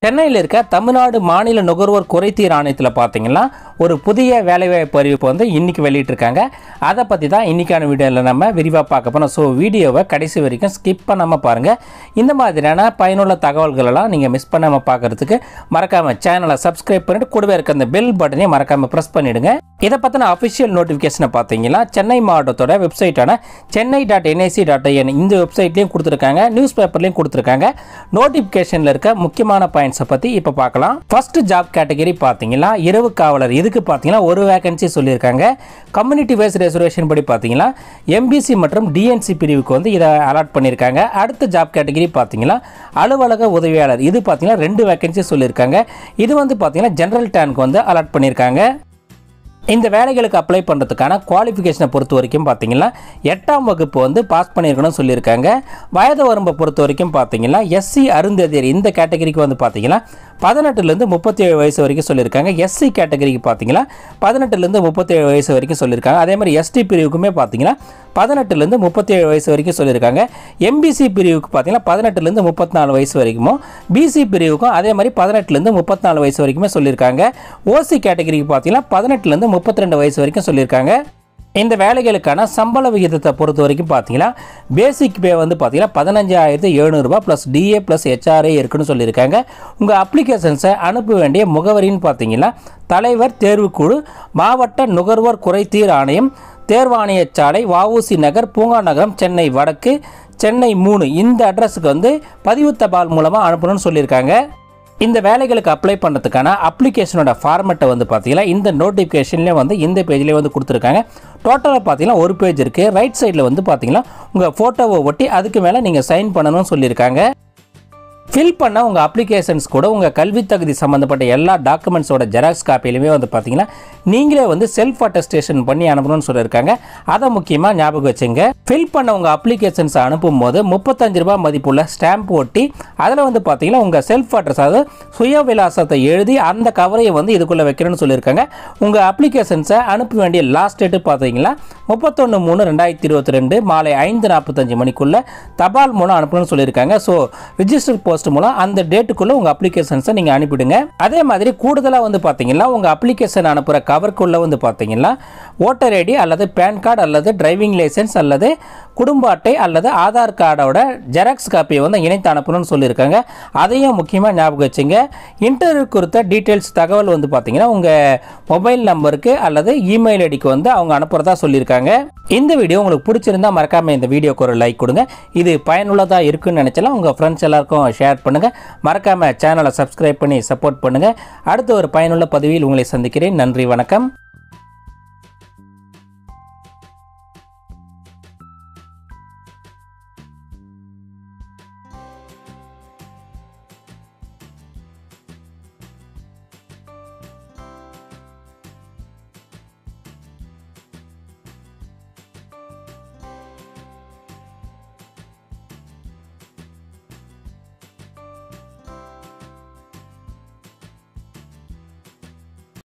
சென்னையில் இருக்க தமிழ்நாடு மாநில நுகர்வோர் குறைதீர் ஆணையத்தில் பார்த்தீங்கன்னா ஒரு புதிய வேலைவாய்ப்பு அறிவிப்பு வந்து இன்னைக்கு வெளியிட்டிருக்காங்க அதை பற்றி தான் இன்னைக்கான வீடியோவில் நம்ம விரிவாக பார்க்க போகிறோம் ஸோ வீடியோவை கடைசி வரைக்கும் ஸ்கிப் பண்ணாமல் பாருங்கள் இந்த மாதிரியான பயனுள்ள தகவல்களெல்லாம் நீங்கள் மிஸ் பண்ணாமல் பார்க்குறதுக்கு மறக்காமல் சேனலை சப்ஸ்கிரைப் பண்ணிட்டு கூடவே இருக்க அந்த பெல் பட்டனையும் மறக்காமல் ப்ரெஸ் பண்ணிவிடுங்க இதை பற்றின அஃபிஷியல் நோட்டிஃபிகேஷனை பார்த்தீங்கன்னா சென்னை மாவட்டத்தோட வெப்சைட்டான Chennai dot NIC dot IN இந்த வெப்சைட்லேயும் கொடுத்துருக்காங்க நியூஸ் பேப்பர்லேயும் கொடுத்துருக்காங்க நோட்டிஃபிகேஷனில் இருக்க முக்கியமான பாயிண்ட்ஸை பற்றி இப்போ பார்க்கலாம் ஃபர்ஸ்ட் ஜாப் கேட்டகரி பார்த்தீங்கன்னா இரவு காவலர் இதுக்கு பார்த்தீங்கன்னா ஒரு வேகன்சி சொல்லியிருக்காங்க கம்யூனிட்டி வைஸ் ரெசர்வேஷன் படி பார்த்தீங்கன்னா எம்பிசி மற்றும் டிஎன்சி பிரிவுக்கு வந்து இதை அலாட் பண்ணியிருக்காங்க அடுத்த ஜாப் கேட்டகரி பார்த்தீங்கன்னா அலுவலக உதவியாளர் இது பார்த்தீங்கன்னா ரெண்டு வேகன்சி சொல்லியிருக்காங்க இது வந்து பார்த்தீங்கன்னா ஜென்ரல் டேனுக்கு வந்து அலாட் பண்ணியிருக்காங்க இந்த வேலைகளுக்கு அப்ளை பண்ணுறதுக்கான குவாலிஃபிகேஷனை பொறுத்த வரைக்கும் பார்த்தீங்கன்னா எட்டாம் வகுப்பு வந்து பாஸ் பண்ணியிருக்கணும்னு சொல்லியிருக்காங்க வயது வரம்பை பொறுத்த வரைக்கும் பார்த்தீங்கன்னா எஸ்சி அருந்ததியர் இந்த கேட்டகரிக்கு வந்து பார்த்தீங்கன்னா பதினெட்டுலேருந்து முப்பத்தேழு வயசு வரைக்கும் சொல்லியிருக்காங்க எஸ்சி கேட்டகரிக்கு பார்த்தீங்கன்னா பதினெட்டுலேருந்து முப்பத்தேழு வயசு வரைக்கும் சொல்லியிருக்காங்க அதே மாதிரி எஸ்டி பிரிவுக்குமே பார்த்தீங்கன்னா பதினெட்டுலேருந்து முப்பத்தேழு வயசு வரைக்கும் சொல்லியிருக்காங்க எம்பிசி பிரிவுக்கு பார்த்தீங்கன்னா பதினெட்டுலேருந்து முப்பத்தி நாலு வயசு வரைக்கும் பிசி பிரிவுக்கும் அதே மாதிரி பதினெட்டுலேருந்து முப்பத்தி நாலு வயசு வரைக்குமே சொல்லியிருக்காங்க ஓசி கேட்டகரிக்கு பார்த்தீங்கன்னா பதினெட்டுலேருந்து முப்பத்தி ரெண்டு வயசு வரைக்கும் சொல்லியிருக்காங்க இந்த வேலைகளுக்கான சம்பள விகிதத்தை பொறுத்த வரைக்கும் பார்த்தீங்கன்னா பேசிக் பே வந்து பார்த்தீங்கன்னா பதினஞ்சாயிரத்து எழுநூறுபா ப்ளஸ் டிஏ ப்ளஸ் ஹெச்ஆர்ஏ இருக்குன்னு சொல்லியிருக்காங்க உங்கள் அப்ளிகேஷன்ஸை அனுப்ப வேண்டிய முகவரின்னு பார்த்தீங்கன்னா தலைவர் தேர்வுக்குழு மாவட்ட நுகர்வோர் குறைதீர் ஆணையம் தேர்வாணையச்சாலை வஉசி நகர் பூங்கா நகரம் சென்னை வடக்கு சென்னை மூணு இந்த அட்ரஸுக்கு வந்து பதிவு தபால் மூலமாக அனுப்பணும்னு சொல்லியிருக்காங்க இந்த வேலைகளுக்கு அப்ளை பண்ணுறதுக்கான அப்ளிகேஷனோட ஃபார்மெட்டை வந்து பார்த்தீங்கன்னா இந்த நோட்டிஃபிகேஷன்லேயே வந்து இந்த பேஜ்லேயே வந்து கொடுத்துருக்காங்க டோட்டலாக பார்த்தீங்கன்னா ஒரு பேஜ் இருக்குது ரைட் சைடில் வந்து பார்த்தீங்கன்னா உங்கள் ஃபோட்டோவை ஒட்டி அதுக்கு மேலே நீங்கள் சைன் பண்ணணும்னு சொல்லியிருக்காங்க ஃபில் பண்ண உங்கள் அப்ளிகேஷன்ஸ் கூட உங்கள் கல்வி தகுதி சம்மந்தப்பட்ட எல்லா டாக்குமெண்ட்ஸோட ஜெராக்ஸ் காப்பியிலுமே வந்து பார்த்தீங்கன்னா நீங்களே வந்து செல்ஃப் அட்டஸ்டேஷன் பண்ணி அனுப்பணும்னு சொல்லியிருக்காங்க அதை முக்கியமாக ஞாபகம் வச்சுங்க ஃபில் பண்ண உங்கள் அப்ளிகேஷன்ஸ் அனுப்பும் போது முப்பத்தஞ்சு ரூபாய் மதிப்புள்ள ஸ்டாம்ப் ஒட்டி அதில் வந்து பார்த்தீங்கன்னா உங்கள் செல்ஃப் அட்ரஸ் அதாவது சுய விலாசத்தை எழுதி அந்த கவரையை வந்து இதுக்குள்ளே வைக்கணும்னு சொல்லியிருக்காங்க உங்கள் அப்ளிகேஷன்ஸை அனுப்ப வேண்டிய லாஸ்ட் டேட்டு பார்த்தீங்கன்னா முப்பத்தொன்று மூணு ரெண்டாயிரத்தி இருபத்தி ரெண்டு மாலை ஐந்து நாற்பத்தஞ்சு மணிக்குள்ளே தபால் மூலம் அனுப்பணும்னு சொல்லியிருக்காங்க ஸோ ரிஜிஸ்டர் போஸ்ட் மூலம் அந்த டேட்டுக்குள்ளே உங்கள் அப்ளிகேஷன்ஸை நீங்கள் அனுப்பிடுங்க அதே மாதிரி கூடுதலாக வந்து பார்த்தீங்கன்னா உங்கள் அப்ளிகேஷன் அனுப்புகிற கவருக்குள்ளே வந்து பார்த்தீங்கன்னா ஓட்டர் ஐடி அல்லது பேன் கார்டு அல்லது டிரைவிங் லைசன்ஸ் அல்லது குடும்ப அட்டை அல்லது ஆதார் கார்டோட ஜெராக்ஸ் காப்பியை வந்து இணைத்து அனுப்பணும்னு சொல்லியிருக்காங்க அதையும் முக்கியமாக ஞாபகம் வச்சுங்க இன்டர்வியூ குறித்த டீட்டெயில்ஸ் தகவல் வந்து பார்த்தீங்கன்னா உங்கள் மொபைல் நம்பருக்கு அல்லது இமெயில் ஐடிக்கு வந்து அவங்க அனுப்புகிறதா சொல்லியிருக்காங்க இந்த வீடியோ உங்களுக்கு பிடிச்சிருந்தா மறக்காமல் இந்த வீடியோக்கு ஒரு லைக் கொடுங்க இது பயனுள்ளதாக இருக்குன்னு நினச்சலாம் உங்கள் ஃப்ரெண்ட்ஸ் எல்லாருக்கும் ஷேர் பண்ணுங்கள் மறக்காமல் சேனலை சப்ஸ்கிரைப் பண்ணி சப்போர்ட் பண்ணுங்கள் அடுத்த ஒரு பயனுள்ள பதிவில் உங்களை சந்திக்கிறேன் நன்றி வணக்கம்